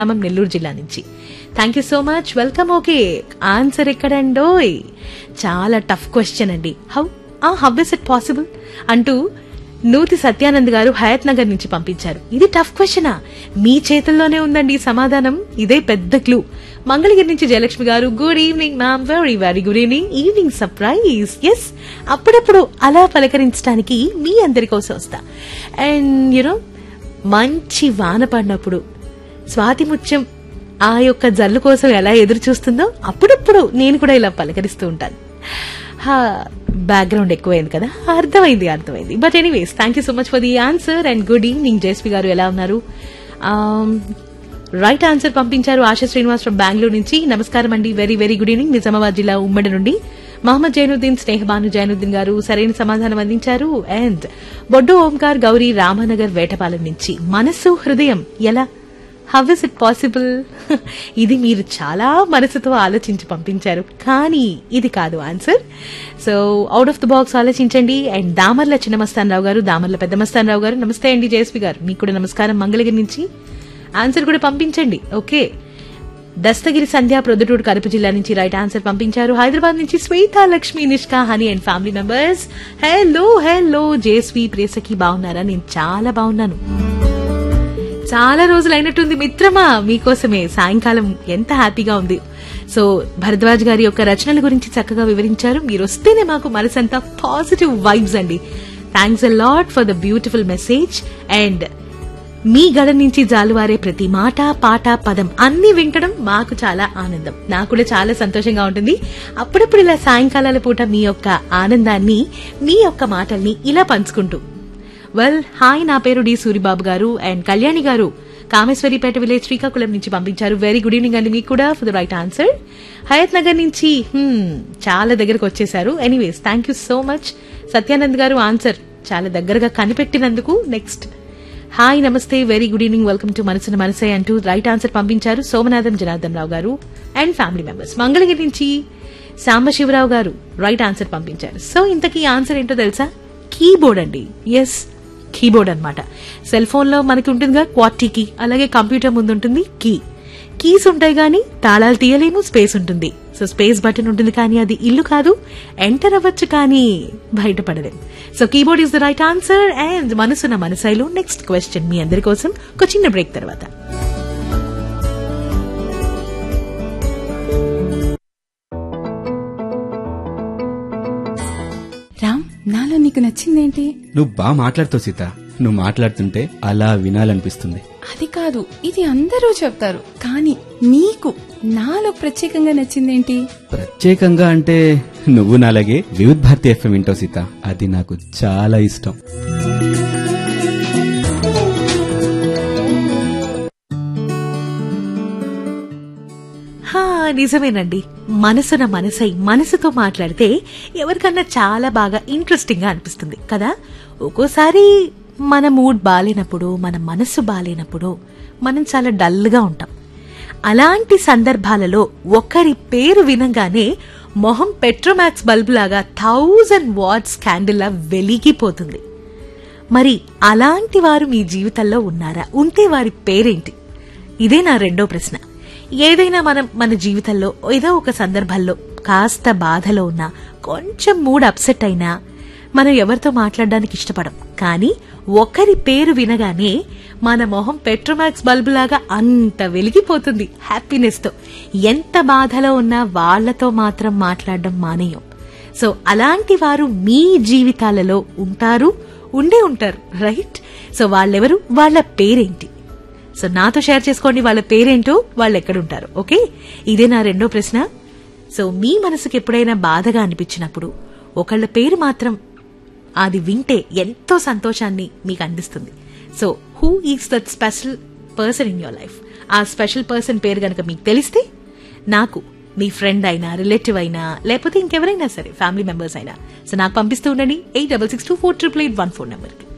గ్రామం నెల్లూరు జిల్లా నుంచి thank you so much welcome okay answer ఎక్కడండోయ్ చాలా టఫ్ క్వశ్చన్ అండి how how is it possible అంటూ నూతి సత్యానంద్ గారు హయత్ నగర్ నుంచి పంపించారు ఇది టఫ్ క్వశ్చనా మీ చేతుల్లోనే ఉందండి ఈ సమాధానం ఇదే పెద్ద క్లూ మంగళగిరి నుంచి Jayalakshmi garu good evening ma'am very very good evening evening surprise yes అప్పుడప్పుడు అలా పలకరించడానికి మీ అందరి కోసం వస్తా అండ్ యునో మంచి వాన పడినప్పుడు స్వాతి ముత్యం ఆ యొక్క జల్లు కోసం ఎలా ఎదురు చూస్తుందో అప్పుడప్పుడు నేను కూడా ఇలా పలకరిస్తూ ఉంటాను బ్యాక్గ్రౌండ్ ఎక్కువైంది కదా అర్థమైంది అర్థమైంది but anyways thank you so much for the answer and good evening Jesvi garu ఎలా ఉన్నారు రైట్ ఆన్సర్ పంపించారు ఆశా శ్రీనివాస్ ఫ్రమ్ బెంగళూరు నుంచి నమస్కారం అండి very very good evening Nizamabad జిల్లా ఉమ్మడి నుండి మహమ్మద్ జైనుద్దీన్ స్నేహబాను జైనుద్దీన్ గారు సరైన సమాధానం అందించారు అండ్ బొడ్డు ఓంకార్ గౌరీ రామనగర్ వేటపాలెం నుంచి మనస్సు హృదయం ఎలా హౌ ఇస్ ఇట్ పాసిబుల్ ఇది మీరు చాలా మనసుతో ఆలోచించి పంపించారు కానీ ఇది కాదు answer so out of the box ఆలోచించండి అండ్ దామర్ల చిన్నమస్తాన్ రావు గారు దామర్ల పెద్దమస్తాన్ రావు గారు నమస్తే అండి జేఎస్పీ గారు మీకు కూడా నమస్కారం మంగళగిరి నుంచి ఆన్సర్ కూడా పంపించండి ఓకే దస్తగిరి సంధ్య ప్రొద్దుటూరు కడప జిల్లా నుంచి రైట్ ఆన్సర్ పంపించారు హైదరాబాద్ నుంచి Shweta Lakshmi Nishka Honey and family members hello hello Jesvi ప్రేసకి బాగున్నారా నేను చాలా బాగున్నాను చాలా రోజులు అయినట్టుంది మిత్రమా మీకోసమే సాయంకాలం ఎంత హ్యాపీగా ఉంది సో భరద్వాజ్ గారి యొక్క రచనల గురించి చక్కగా వివరించారు మీరు వస్తేనే మాకు మనసంతా పాజిటివ్ వైబ్స్ అండి thanks a lot for the beautiful message and మీ గడ నుంచి జాలువారే ప్రతి మాట పాట పదం అన్ని వింటడం మాకు చాలా ఆనందం నాకు కూడా చాలా సంతోషంగా ఉంటుంది అప్పుడప్పుడు ఇలా సాయంకాలాల పూట మీ యొక్క ఆనందాన్ని మీ యొక్క మాటల్ని ఇలా పంచుకుంటూ వెల్ హాయ్ నా పేరు డి సూరిబాబు గారు అండ్ కళ్యాణి గారు కామేశ్వరిపేట విలేజ్ శ్రీకాకుళం నుంచి పంపించారు వెరీ గుడ్ ఈవినింగ్ అండి మీకు కూడా for the right answer Hayath Nagar నుంచి hmm, చాలా దగ్గరకు వచ్చేసారు anyways thank you so much Satyanand garu answer చాలా దగ్గరగా కనిపెట్టినందుకు నెక్స్ట్ హాయ్ నమస్తే very good evening welcome to Manasuna Manase అంటూ రైట్ ఆన్సర్ పంపించారు సోమనాథం జనార్దన్ రావు గారు అండ్ ఫ్యామిలీ మెంబర్స్ మంగళగిరి నుంచి సాంబశివరావు గారు రైట్ ఆన్సర్ పంపించారు సో ఇంతకీ ఆన్సర్ ఏంటో తెలుసా కీబోర్డ్ అండి ఎస్ కీబోర్డ్ అన్నమాట సెల్ ఫోన్ లో మనకి ఉంటుందిగా క్వార్టీ కీ అలాగే కంప్యూటర్ ముందు ఉంటుంది కీ కీస్ ఉంటాయి కానీ తాళాలు తీయలేము స్పేస్ ఉంటుంది సో స్పేస్ బటన్ ఉంటుంది కానీ అది ఇల్లు కాదు ఎంటర్ అవ్వచ్చు కానీ బయటపడలేం so keyboard is the right answer and మనసున్న మనసైలో నెక్స్ట్ క్వశ్చన్ మీ అందరి కోసం ఒక చిన్న బ్రేక్ తర్వాత రామ్ నాలో నీకు నచ్చిందేంటి నువ్వు బాగా మాట్లాడుతావు సీత నువ్వు మాట్లాడుతుంటే అలా వినాలనిపిస్తుంది అది కాదు ఇది అందరూ చెప్తారు కానీ నీకు నాలో ప్రత్యేకంగా నచ్చిందేంటి ప్రత్యేకంగా అంటే నువ్వు నాలాగే వివిధ్ భారతి ఎఫ్ఎం వింటావు సీత అది నాకు చాలా ఇష్టం హా నిజమేనండి మనసున మనసై మనసుతో మాట్లాడితే ఎవరికన్నా చాలా బాగా ఇంట్రెస్టింగ్ గా అనిపిస్తుంది కదా ఒక్కోసారి మన మూడ్ బాలేనప్పుడు మన మనసు బాలేనప్పుడు మనం చాలా డల్ గా ఉంటాం అలాంటి సందర్భాలలో ఒకరి పేరు వినంగానే మొహం పెట్రోమాక్స్ బల్బ్ లాగా థౌజండ్ వాట్స్ క్యాండిల్ లా వెలిగిపోతుంది మరి అలాంటి వారు మీ జీవితంలో ఉన్నారా ఉంటే వారి పేరేంటి ఇదే నా రెండో ప్రశ్న ఏదైనా మనం మన జీవితంలో ఏదో ఒక సందర్భంలో కాస్త బాధలో ఉన్నా కొంచెం మూడ్ అప్సెట్ అయినా మనం ఎవరితో మాట్లాడడానికి ఇష్టపడం కానీ ఒకరి పేరు వినగానే మన మొహం పెట్రోమాక్స్ బల్బు లాగా అంత వెలిగిపోతుంది హ్యాపీనెస్ తో ఎంత బాధలో ఉన్నా వాళ్లతో మాత్రం మాట్లాడడం మానేయం సో అలాంటి వారు మీ జీవితాలలో ఉంటారు ఉండే ఉంటారు రైట్ సో వాళ్ళెవరు వాళ్ళ పేరేంటి సో నాతో షేర్ చేసుకోండి వాళ్ళ పేరేంటో వాళ్ళు ఎక్కడుంటారు ఓకే ఇదే నా రెండో ప్రశ్న సో మీ మనసుకి ఎప్పుడైనా బాధగా అనిపించినప్పుడు ఒకళ్ళ పేరు మాత్రం అది వింటే ఎంతో సంతోషాన్ని మీకు అందిస్తుంది so who is that special person in your life ఆ స్పెషల్ పర్సన్ పేరు గనక మీకు తెలిస్తే నాకు మీ ఫ్రెండ్ అయినా రిలేటివ్ అయినా లేకపోతే ఇంకెవరైనా సరే ఫ్యామిలీ మెంబర్స్ అయినా సో నాకు పంపిస్తూ ఉండండి eight double six two four triple eight one four నెంబర్కి